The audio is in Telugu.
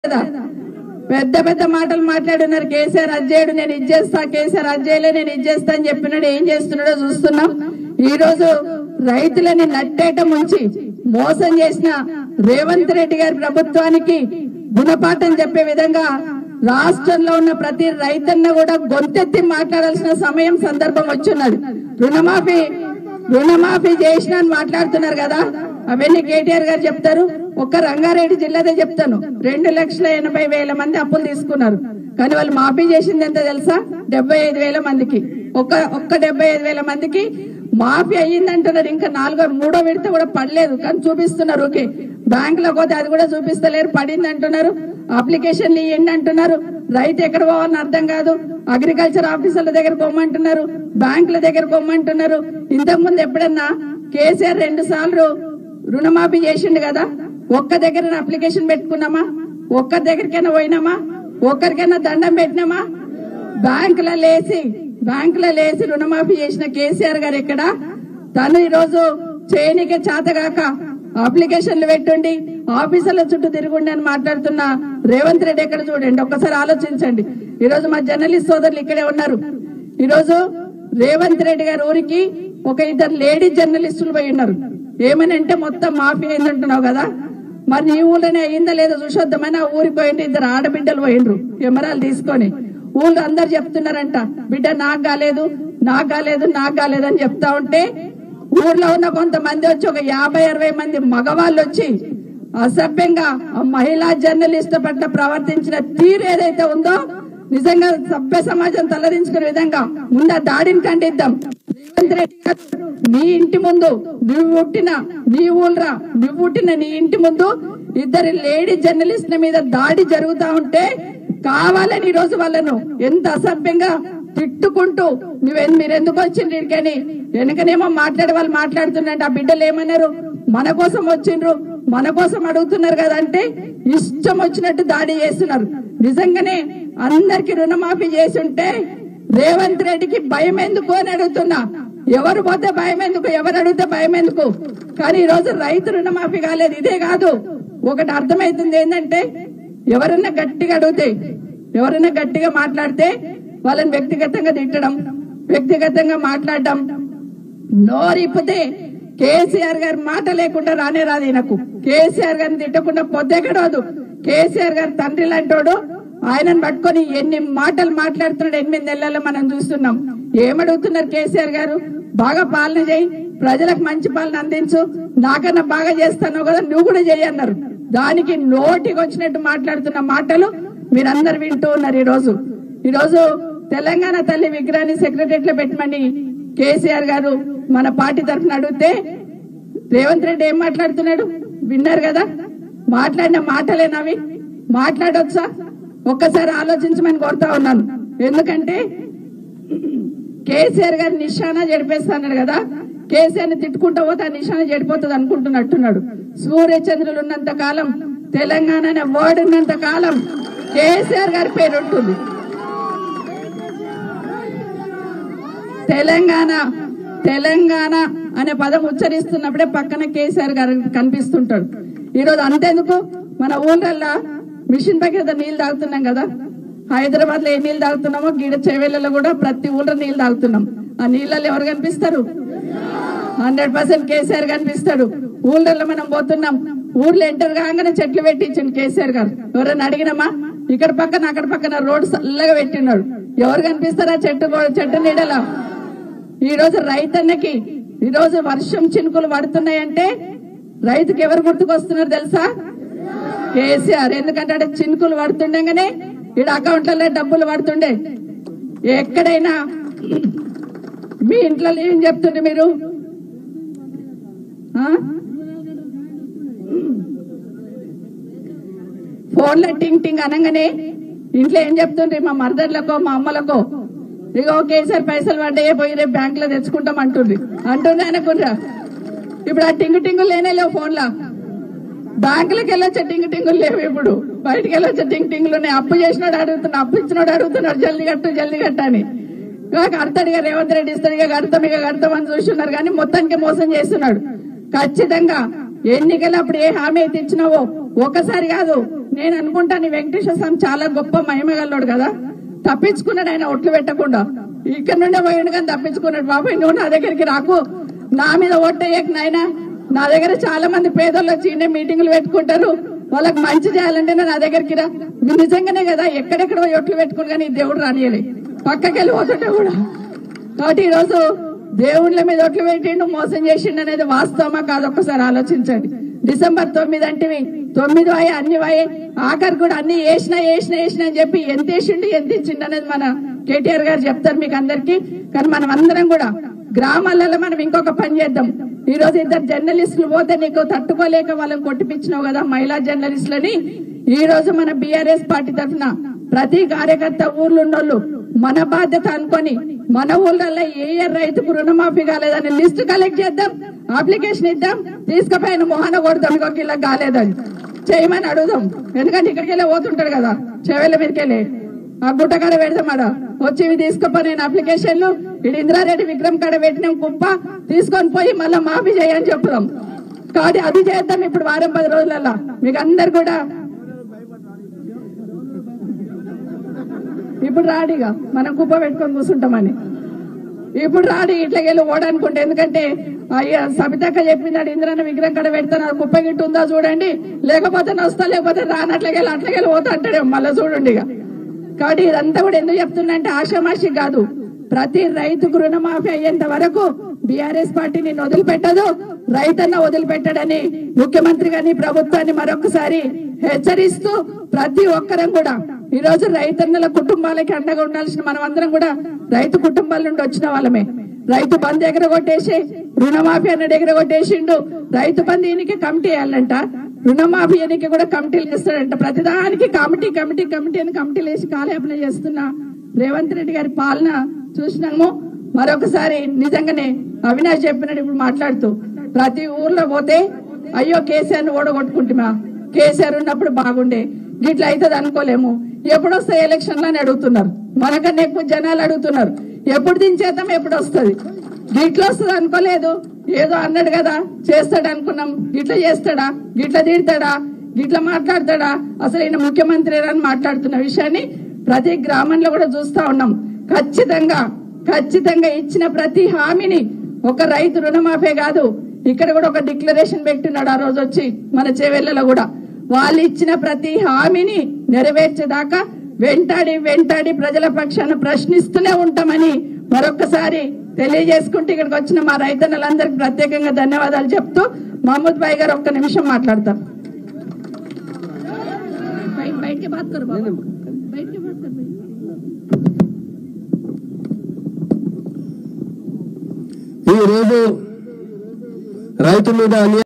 లేదా పెద్ద పెద్ద మాటలు మాట్లాడున్నారు కేసీఆర్ అజ్జేయుడు నేను ఇచ్చేస్తా కేసీఆర్ అజ్జేయలే నేను ఇచ్చేస్తా అని చెప్పినాడు ఏం చేస్తున్నాడో చూస్తున్నాం ఈ రోజు రైతులని నట్టేట ముంచి మోసం చేసిన రేవంత్ రెడ్డి గారి ప్రభుత్వానికి గుణపాఠం చెప్పే విధంగా రాష్ట్రంలో ఉన్న ప్రతి రైతన్న కూడా గొంతెత్తి మాట్లాడాల్సిన సమయం సందర్భం వచ్చున్నది రుణమాఫీ రుణమాఫీ చేసిన అని మాట్లాడుతున్నారు కదా అవన్నీ కేటీఆర్ గారు చెప్తారు ఒక్క రంగారెడ్డి జిల్లాదే చెప్తాను రెండు లక్షల ఎనభై వేల మంది అప్పులు తీసుకున్నారు కానీ వాళ్ళు మాఫీ చేసింది ఎంత తెలుసా డెబ్బై ఐదు వేల మందికి ఒక్క ఒక్క డెబ్బై ఐదు వేల మందికి మాఫీ అయ్యింది అంటున్నారు ఇంకా నాలుగో మూడో విడత కూడా పడలేదు కానీ చూపిస్తున్నారు ఓకే బ్యాంక్ లో పోతే అది కూడా చూపిస్తలేరు పడింది అంటున్నారు అప్లికేషన్లు ఇవ్వండి అంటున్నారు రైతు ఎక్కడ పోవాలని అర్థం కాదు అగ్రికల్చర్ ఆఫీసర్ల దగ్గర పోమంటున్నారు బ్యాంకుల దగ్గర పోమంటున్నారు ఇంతకు ముందు ఎప్పుడన్నా కేసీఆర్ రెండు సార్లు రుణమాఫీ చేసిండు కదా ఒక్క దగ్గర అప్లికేషన్ పెట్టుకున్నామా ఒక్క దగ్గరికైనా పోయినామా ఒక్కరికైనా దండం పెట్టినామా బ్యాంకులో లేసి బ్యాంకులో లేసి రుణమాఫీ చేసిన కేసీఆర్ గారు ఎక్కడ తను ఈరోజు చేయనికే చేతగాక అప్లికేషన్లు పెట్టుండి ఆఫీసుల చుట్టూ తిరుగుండి అని మాట్లాడుతున్న రేవంత్ రెడ్డి ఎక్కడ చూడండి ఒక్కసారి ఆలోచించండి ఈరోజు మా జర్నలిస్ట్ సోదరులు ఇక్కడే ఉన్నారు ఈరోజు రేవంత్ రెడ్డి గారి ఊరికి ఒక ఇద్దరు లేడీ జర్నలిస్టులు పోయి ఉన్నారు ఏమని అంటే మొత్తం మాఫీ అయిందంటున్నావు కదా మరి నీ ఊళ్ళోనే అయిందా లేదో చూసొద్దామని ఆ ఊరికి పోయిండ్రు ఇద్దరు ఆడబిడ్డలు పోయిండ్రు కెమెరాలు తీసుకొని ఊళ్ళో అందరు చెప్తున్నారంట బిడ్డ నాకు కాలేదు నాకు కాలేదు నాకు కాలేదు అని చెప్తా ఉంటే ఊర్లో ఉన్న కొంతమంది వచ్చి ఒక యాభై అరవై మంది మగవాళ్ళు వచ్చి అసభ్యంగా ఆ మహిళా జర్నలిస్ట్ పట్ల ప్రవర్తించిన తీరు ఏదైతే ఉందో నిజంగా సభ్య సమాజం తలదించుకునే విధంగా ముందు ఆ దాడిని ఖండిద్దాం రేవంత్ రెడ్డి గారు, నీ ఇంటి ముందు నువ్వు పుట్టిన నీ ఊళ్ళరా నువ్వు పుట్టిన నీ ఇంటి ముందు ఇద్దరు లేడీ జర్నలిస్టుల మీద దాడి జరుగుతా ఉంటే కావాలని ఈ రోజు వాళ్ళను ఎంత అసభ్యంగా తిట్టుకుంటూ నువ్వు మీరు ఎందుకు వచ్చిండ్రు ఇక్కడికని వెనకనేమో మాట్లాడే వాళ్ళు మాట్లాడుతుండంటే ఆ బిడ్డలు ఏమన్నారు మన కోసం వచ్చిండ్రు మన కోసం అడుగుతున్నారు కదా అంటే ఇష్టం వచ్చినట్టు దాడి చేస్తున్నారు నిజంగానే అందరికి రుణమాఫీ చేసి ఉంటే రేవంత్ రెడ్డికి భయం ఎందుకు అని అడుగుతున్నా ఎవరు పోతే భయం ఎందుకు ఎవరు అడిగితే భయం ఎందుకు కానీ ఈ రోజు రైతు రుణమాఫీ కాలేదు ఇదే కాదు ఒకటి అర్థమైతుంది ఏంటంటే ఎవరన్నా గట్టిగా అడిగితే ఎవరైనా గట్టిగా మాట్లాడితే వాళ్ళని వ్యక్తిగతంగా తిట్టడం వ్యక్తిగతంగా మాట్లాడడం నోరిప్పితే కేసీఆర్ గారి మాట లేకుండా రానే రాదు ఈయనకు కేసీఆర్ గారిని తిట్టకుండా పొద్దెక్కడోదు కేసీఆర్ గారి తండ్రి లాంటోడు ఆయనను పట్టుకొని ఎన్ని మాటలు మాట్లాడుతున్నాడు ఎనిమిది నెలల్లో మనం చూస్తున్నాం ఏమడుగుతున్నారు కేసీఆర్ గారు బాగా పాలన చేయి ప్రజలకు మంచి పాలన అందించు నాకన్నా బాగా చేస్తాను కదా నువ్వు కూడా చేయి అన్నారు దానికి నోటికి వచ్చినట్టు మాట్లాడుతున్న మాటలు మీరందరు వింటూ ఉన్నారు ఈ రోజు ఈ రోజు తెలంగాణ తల్లి విగ్రహాన్ని సెక్రటరియట్ లో పెట్టమని కేసీఆర్ గారు మన పార్టీ తరఫున అడిగితే రేవంత్ రెడ్డి ఏం మాట్లాడుతున్నాడు విన్నారు కదా మాట్లాడిన మాటలేనవి మాట్లాడొచ్చా ఒక్కసారి ఆలోచించమని కోరుతా ఉన్నాను ఎందుకంటే కేసీఆర్ గారు నిశానా చెడిపేస్తాడు కదా కేసీఆర్ ని తిట్టుకుంటూ పోతే ఆ నిశానా చెడిపోతుంది అనుకుంటున్నట్టున్నాడు సూర్య చంద్రులు ఉన్నంత కాలం తెలంగాణ అనే వర్డ్ ఉన్నంత కాలం కేసీఆర్ గారి పేరు ఉంటుంది తెలంగాణ తెలంగాణ అనే పదం ఉచ్చరిస్తున్నప్పుడే పక్కన కేసీఆర్ గారు కనిపిస్తుంటాడు ఈ రోజు అంతేందుకు మన ఊళ్ళల్లో మిషన్ భగీరథ నీళ్లు తాగుతున్నాం కదా హైదరాబాద్ లో ఏ నీళ్లు తాగుతున్నామో గీడ చెవేళ్లలో కూడా ప్రతి ఊళ్ళో నీళ్లు తాగుతున్నాం ఆ నీళ్ళల్లో ఎవరు కనిపిస్తారు హండ్రెడ్ పర్సెంట్ కేసీఆర్ కనిపిస్తాడు ఊళ్ళల్లో మనం పోతున్నాం ఊర్లో ఎంటర్ కాగానే చెట్లు పెట్టించండి కేసీఆర్ గారు ఎవరైనా అడిగినామా ఇక్కడ పక్కన అక్కడ పక్కన రోడ్ చల్లగా పెట్టినాడు ఎవరు కనిపిస్తారా చెట్టు గో- చెట్టు నీడలా ఈ రోజు రైతన్నకి ఈ రోజు వర్షం చినుకులు పడుతున్నాయంటే రైతుకి ఎవరు గుర్తుకొస్తున్నారు తెలుసా కేసీఆర్ ఎందుకంటే ఆడ చినుకులు పడుతుండగానే ఈడ అకౌంట్లలో డబ్బులు పడుతుండే ఎక్కడైనా మీ ఇంట్లో ఏం చెప్తుండే మీరు ఆ? ఫోన్లో టింగ్ టింగ్ అనగానే ఇంట్లో ఏం చెప్తుండ్రి మా మరదర్లకో మా అమ్మలకో ఇగో ఒకేసారి పైసలు పడ్డాయే పోయి రేపు బ్యాంక్ లో తెచ్చుకుంటాం అంటుండ్రి అంటుండే అనుకుంటా ఇప్పుడు ఆ టింగు టింగులు లేనే లేవు ఫోన్లో బ్యాంకులకు వెళ్ళొచ్చే టింగు టింగులు లేవు ఇప్పుడు బయటికి వెళ్ళొచ్చే టింగ్ టింగులు ఉన్నాయి అప్పు చేసినాడు అడుగుతున్నా అప్పు ఇచ్చినాడు అడుగుతున్నాడు జల్దీ కట్టు జల్దీ కట్టని ఇక కడతాడు ఇక రేవంత్ రెడ్డి ఇస్తాడు ఇక కడతాం ఇక కడతాం అని చూస్తున్నారు కానీ మొత్తానికి మోసం చేస్తున్నాడు ఖచ్చితంగా ఎన్నికలు అప్పుడు ఏ హామీ అయితే ఇచ్చినావో ఒకసారి కాదు నేను అనుకుంటాను ఈ వెంకటేశ్వర స్వామి చాలా గొప్ప మహిమగల్లోడు కదా తప్పించుకున్నాడు ఆయన ఒట్లు పెట్టకుండా ఇక్కడ నుండే పోయిండు కానీ తప్పించుకున్నాడు బాబాయ్ నువ్వు నా దగ్గరికి రాకు నా మీద ఓట్టేయకు నాయనా నా దగ్గర చాలా మంది పేదోళ్ళు వచ్చి ఇండే మీటింగ్లు పెట్టుకుంటారు వాళ్ళకి మంచి చేయాలంటే నా దగ్గరికి రా మీరు నిజంగానే కదా ఎక్కడెక్కడ పోయి ఒట్లు పెట్టుకుని కానీ ఈ దేవుడు రానియలే పక్కకి వెళ్ళి పోతుంటే కూడా కాబట్టి ఈరోజు దేవుళ్ళ మీద ఒట్లు పెట్టిండు మోసం చేసిండు అనేది వాస్తవమా కాదు ఒక్కసారి ఆలోచించండి డిసెంబర్ తొమ్మిది అంటే తొమ్మిది వాయి అన్ని వాయి ఆఖరి కూడా అన్ని వేసినా వేసినా వేసినా అని చెప్పి ఎంత వేసిండు ఎంత ఇచ్చిండు అనేది మన కేటీఆర్ గారు చెప్తారు మీకు అందరికి కానీ మనం అందరం కూడా గ్రామాలలో మనం ఇంకొక పని చేద్దాం ఈ రోజు ఇద్దరు జర్నలిస్టులు పోతే నీకు తట్టుకోలేక వాళ్ళని కొట్టిపించినావు కదా మహిళా జర్నలిస్టులని ఈ రోజు మన బీఆర్ఎస్ పార్టీ తరఫున ప్రతి కార్యకర్త ఊర్లో ఉన్నోళ్ళు మన బాధ్యత అనుకొని మన ఊళ్ళల్లో ఏ ఏ రైతుకు రుణమాఫీ కాలేదని లిస్టు కలెక్ట్ చేద్దాం అప్లికేషన్ ఇద్దాం తీసుకుపోయిన మొహన కొడదాం ఇంకొక ఇలా కాలేదని చేయమని అడుగుదాం ఎందుకంటే ఇక్కడికి వెళ్ళి పోతుంటాడు కదా చెవెళ్ళ మీదకి వెళ్ళి ఆ గుట్ట కాడ పెడదాం ఆడ వచ్చి ఇవి తీసుకుపో నేను అప్లికేషన్లు ఇటు ఇంద్రారెడ్డి విక్రమ్ కాడ పెట్టినాం కుప్ప తీసుకొని పోయి మళ్ళీ మాఫీ చేయని చెప్పుదాం కాబట్టి అది చేద్దాం ఇప్పుడు వారం పది రోజులలో మీకు అందరు కూడా ఇప్పుడు రాడిగా మనం కుప్ప పెట్టుకొని కూర్చుంటామని ఇప్పుడు రాడి ఇట్లకెళ్ళి ఓడనుకుంటే ఎందుకంటే అయ్యా సబితక్క చెప్పిందాడు ఇంద్రన్న విగ్రహం కడ పెడతాను అది కుప్ప గిట్టు ఉందా చూడండి లేకపోతే నొస్తా లేకపోతే రానట్లకెళ్ళి అట్లకెళ్ళి పోతా అంటాడే మళ్ళీ చూడండి ఇక కాబట్టి ఇదంతా కూడా ఎందుకు చెప్తున్నా అంటే ఆషామాషి కాదు ప్రతి రైతుకు రుణమాఫీ అయ్యేంత వరకు బీఆర్ఎస్ పార్టీ నిన్ను వదిలిపెట్టదు రైతన్న వదిలిపెట్టడని ముఖ్యమంత్రి గారిని ప్రభుత్వాన్ని మరొకసారి హెచ్చరిస్తూ ప్రతి ఒక్కరం కూడా ఈ రోజు రైతన్నల కుటుంబాలకి అండగా ఉండాల్సిన మనం అందరం కూడా రైతు కుటుంబాల నుండి వచ్చిన వాళ్ళమే రైతు బంధు ఎగరగొట్టేసి రుణమాఫీ అన్నది ఎగరగొట్టేసిండు రైతు బంధు ఈయనకి కమిటీ వేయాలంట రుణమాఫీ ఈయనకి కూడా కమిటీలు చేస్తాడంట ప్రతిదానికి కమిటీ కమిటీ కమిటీ అని కమిటీలు వేసి కాలయాపన చేస్తున్న రేవంత్ రెడ్డి గారి పాలన చూసినాము మరొకసారి నిజంగానే అవినాష్ చెప్పినట్టు ఇప్పుడు మాట్లాడుతూ ప్రతి ఊర్లో పోతే అయ్యో కేసీఆర్ ని ఓడగొట్టుకుంటుమా కేసీఆర్ ఉన్నప్పుడు బాగుండే గిట్ల అవుతుంది అనుకోలేము ఎప్పుడు వస్తాయి ఎలక్షన్లు అని అడుగుతున్నారు మనకన్నా ఎక్కువ జనాలు అడుగుతున్నారు ఎప్పుడు దించేద్దాం ఎప్పుడు వస్తుంది గిట్ల వస్తుంది అనుకోలేదు ఏదో అన్నాడు కదా చేస్తాడు అనుకున్నాం గిట్ల చేస్తాడా గిట్ల తీడతాడా గిట్ల మాట్లాడతాడా అసలు ఈయన ముఖ్యమంత్రి అని మాట్లాడుతున్న విషయాన్ని ప్రతి గ్రామంలో కూడా చూస్తా ఉన్నాం ఖచ్చితంగా ఖచ్చితంగా ఇచ్చిన ప్రతి హామీని ఒక రైతు రుణమాఫీ కాదు ఇక్కడ కూడా ఒక డిక్లరేషన్ పెట్టినాడు ఆ రోజు వచ్చి మన చేవెళ్లలో కూడా వాళ్ళు ఇచ్చిన ప్రతి హామీని నెరవేర్చేదాకా వెంటాడి వెంటాడి ప్రజల పక్షాన ప్రశ్నిస్తూనే ఉంటామని మరొకసారి తెలియజేసుకుంటూ ఇక్కడికి వచ్చిన మా రైతన్నలందరికీ ప్రత్యేకంగా ధన్యవాదాలు చెప్తూ మహమూద్ భాయ్ గారు ఒక్క నిమిషం మాట్లాడతాం బయ- బయటికి బాత్ కరు బాబా. బయటికి బాత్ కరు భయ్యా. ఈ రోజు రైతు మీద అన్యాయం